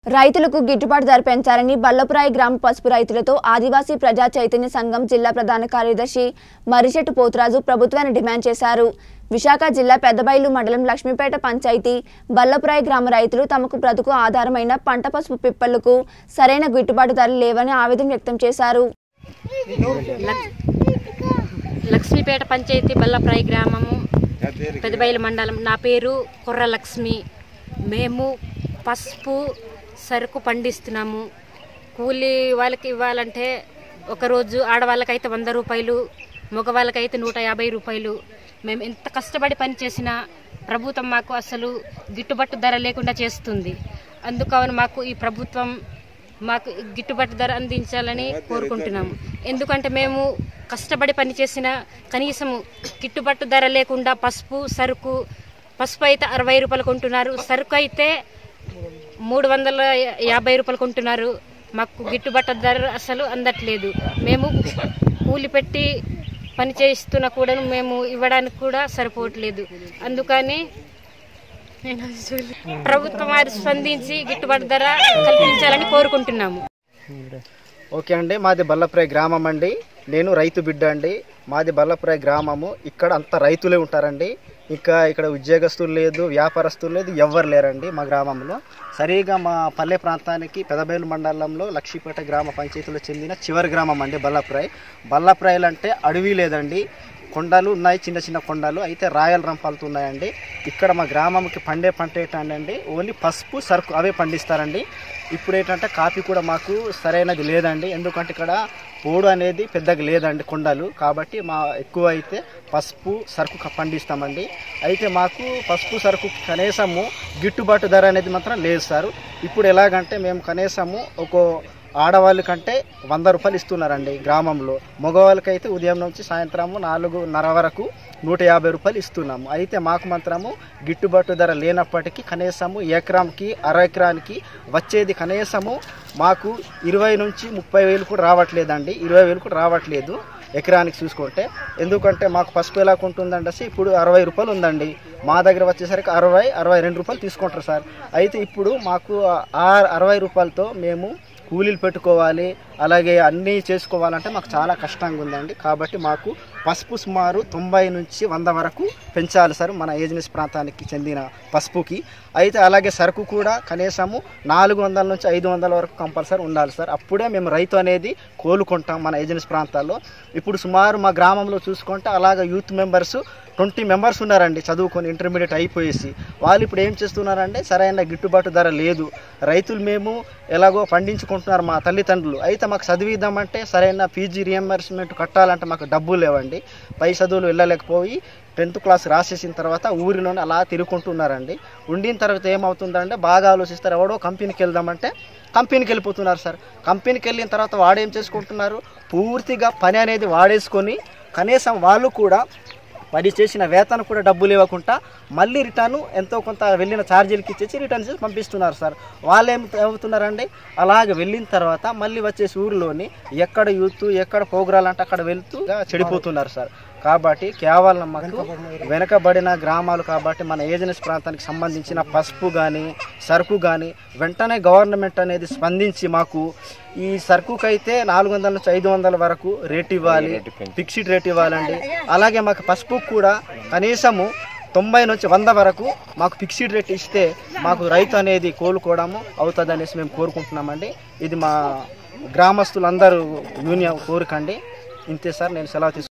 రైతులకు గిట్టుబాటు ధర పెంచాలని బల్లపురాయి గ్రామ పసుపు రైతులతో ఆదివాసీ ప్రజా చైతన్య సంఘం జిల్లా ప్రధాన కార్యదర్శి మరిచెట్టు పోతురాజు ప్రభుత్వాన్ని డిమాండ్ చేశారు విశాఖ జిల్లా పెద్దబైలు మండలం లక్ష్మీపేట పంచాయతీ బల్లపురాయి గ్రామ రైతులు తమకు బ్రతుకు ఆధారమైన పంట పసుపు పిప్పళ్లకు సరైన గిట్టుబాటు ధరలు లేవని ఆవేదన వ్యక్తం చేశారు లక్- లక్ష్మీపేట పంచాయతీ బల్లప్రాయి గ్రామము పెదబయలు మండలం నా పేరు కుర్ర లక్ష్మి మేము పసుపు సరుకు పండిస్తున్నాము కూలి వాళ్ళకి ఇవ్వాలంటే ఒకరోజు ఆడవాళ్ళకైతే వంద రూపాయలు మగవాళ్ళకైతే నూట యాభై రూపాయలు మేము ఎంత కష్టపడి పని చేసినా ప్రభుత్వం మాకు అసలు గిట్టుబాటు ధర లేకుండా చేస్తుంది అందుకని మాకు ఈ ప్రభుత్వం మాకు గిట్టుబాటు ధర అందించాలని కోరుకుంటున్నాము ఎందుకంటే మేము కష్టపడి పనిచేసిన కనీసము గిట్టుబాటు ధర లేకుండా పసుపు సరుకు పసుపు అయితే అరవై రూపాయలు కొంటున్నారు సరుకు అయితే మూడు వందల యాభై రూపాయలు కొంటున్నారు మాకు గిట్టుబాటు ధర అసలు అందట్లేదు మేము కూలి పెట్టి పని చేస్తున్నా కూడా మేము ఇవ్వడానికి కూడా సరిపోవట్లేదు అందుకని ప్రభుత్వం వారు స్పందించి గిట్టుబాటు ధర కల్పించాలని కోరుకుంటున్నాము ఓకే అండి మాది బల్లప్రాయ గ్రామం అండి నేను రైతు బిడ్డ అండి మాది బల్లప్రాయ గ్రామము ఇక్కడ అంత రైతులే ఉంటారండి ఇంకా ఇక్కడ ఉద్యోగస్తులు లేదు వ్యాపారస్తులు లేదు ఎవ్వరు లేరండి మా గ్రామంలో సరిగా మా పల్లె ప్రాంతానికి పెదబేలు మండలంలో లక్ష్మీపేట గ్రామ పంచాయతీలో చెందిన చివరి గ్రామం అండి బల్లప్రాయ్ బల్లప్రాయలు అంటే అడవి లేదండి కొండలు ఉన్నాయి చిన్న చిన్న కొండలు అయితే రాయల రంపాలతో ఉన్నాయండి ఇక్కడ మా గ్రామంకి పండే పంట ఏంటంటే ఓన్లీ పసుపు సరుకు అవే పండిస్తారండి ఇప్పుడు ఏంటంటే కాఫీ కూడా మాకు సరైనది లేదండి ఎందుకంటే ఇక్కడ పోడు అనేది పెద్దగా లేదండి కొండలు కాబట్టి మా ఎక్కువ అయితే పసుపు సరుకు క- పండిస్తామండి అయితే మాకు పసుపు సరుకు కనీసము గిట్టుబాటు ధర అనేది మాత్రం లేదు సార్ ఇప్పుడు ఎలాగంటే మేము కనీసము ఒక ఆడవాళ్ళ కంటే వంద రూపాయలు ఇస్తున్నారండి గ్రామంలో మగవాళ్ళకైతే ఉదయం నుంచి సాయంత్రము నాలుగున్నర వరకు నూట యాభై రూపాయలు ఇస్తున్నాము అయితే మాకు మాత్రము గిట్టుబాటు ధర లేనప్పటికీ కనీసము ఎకరానికి అర ఎకరానికి వచ్చేది కనీసము మాకు ఇరవై నుంచి ముప్పై వేలు కూడా రావట్లేదండి ఇరవై వేలు కూడా రావట్లేదు ఎకరానికి చూసుకుంటే ఎందుకంటే మాకు పసుపు ఎలా ఉంటుందంటే ఇప్పుడు అరవై రూపాయలు ఉందండి మా దగ్గర వచ్చేసరికి అరవై అరవై రెండు రూపాయలు తీసుకుంటారు సార్ అయితే ఇప్పుడు మాకు ఆ అరవై రూపాయలతో మేము కూలీలు పెట్టుకోవాలి అలాగే అన్నీ చేసుకోవాలంటే మాకు చాలా కష్టంగా ఉందండి కాబట్టి మాకు పసుపు సుమారు తొంభై నుంచి వంద వరకు పెంచాలి సార్ మన ఏజెన్సీ ప్రాంతానికి చెందిన పసుపుకి అయితే అలాగే సరుకు కూడా కనీసము నాలుగు వందల నుంచి ఐదు వందల వరకు కంపల్సరీ ఉండాలి సార్ అప్పుడే మేము రైతు అనేది కోలుకుంటాం మన ఏజెన్సీ ప్రాంతాల్లో ఇప్పుడు సుమారు మా గ్రామంలో చూసుకుంటే అలాగే యూత్ మెంబర్స్ ట్వంటీ మెంబర్స్ ఉన్నారండి చదువుకొని ఇంటర్మీడియట్ అయిపోయేసి వాళ్ళు ఇప్పుడు ఏం చేస్తున్నారంటే సరైన గిట్టుబాటు ధర లేదు రైతులు మేము ఎలాగో పండించుకుంటున్నారు మా తల్లిదండ్రులు అయితే మాకు చదివిద్దామంటే సరైన పీజీ రియంబర్స్మెంట్ కట్టాలంటే మాకు డబ్బులు లేవండి పై చదువులు వెళ్ళలేకపోయి టెన్త్ క్లాస్ రాసేసిన తర్వాత ఊరిలోనే అలా తిరుగుకుంటున్నారండి ఉండిన తర్వాత ఏమవుతుందంటే బాగా ఆలోచిస్తారు ఎవడో కంపెనీకి వెళ్దామంటే కంపెనీకి వెళ్ళిపోతున్నారు సార్ కంపెనీకి వెళ్ళిన తర్వాత వాడేం చేసుకుంటున్నారు పూర్తిగా పని అనేది వాడేసుకొని కనీసం వాళ్ళు కూడా పని చేసిన వేతన కూడా డబ్బులు ఇవ్వకుండా మళ్ళీ రిటర్న్ ఎంతో కొంత వెళ్ళిన ఛార్జీలకి ఇచ్చేసి రిటర్న్ చేసి పంపిస్తున్నారు సార్ వాళ్ళు ఏం ఏమవుతున్నారండి అలాగే వెళ్ళిన తర్వాత మళ్ళీ వచ్చేసి ఊరిలోని ఎక్కడ యూత్ ఎక్కడ పోగురాలు అంటే అక్కడ వెళ్తూ చెడిపోతున్నారు సార్ కాబట్టి కేవలం మాకు వెనకబడిన గ్రామాలు కాబట్టి మన ఏజెన్సీ ప్రాంతానికి సంబంధించిన పసుపు కానీ సరుకు కానీ వెంటనే గవర్నమెంట్ అనేది స్పందించి మాకు ఈ సరుకుకైతే నాలుగు వందల నుంచి ఐదు వందల వరకు రేట్ ఇవ్వాలి ఫిక్స్డ్ రేట్ ఇవ్వాలండి అలాగే మాకు పసుపు కూడా కనీసము తొంభై నుంచి వంద వరకు మాకు ఫిక్స్డ్ రేట్ ఇస్తే మాకు రైతు అనేది కోలుకోవడము అవుతుంది అనేసి మేము కోరుకుంటున్నామండి ఇది మా గ్రామస్తులందరూ యూనియన్ కోరికండి ఇంతే సార్ నేను సెలవు తీసుకుంటాను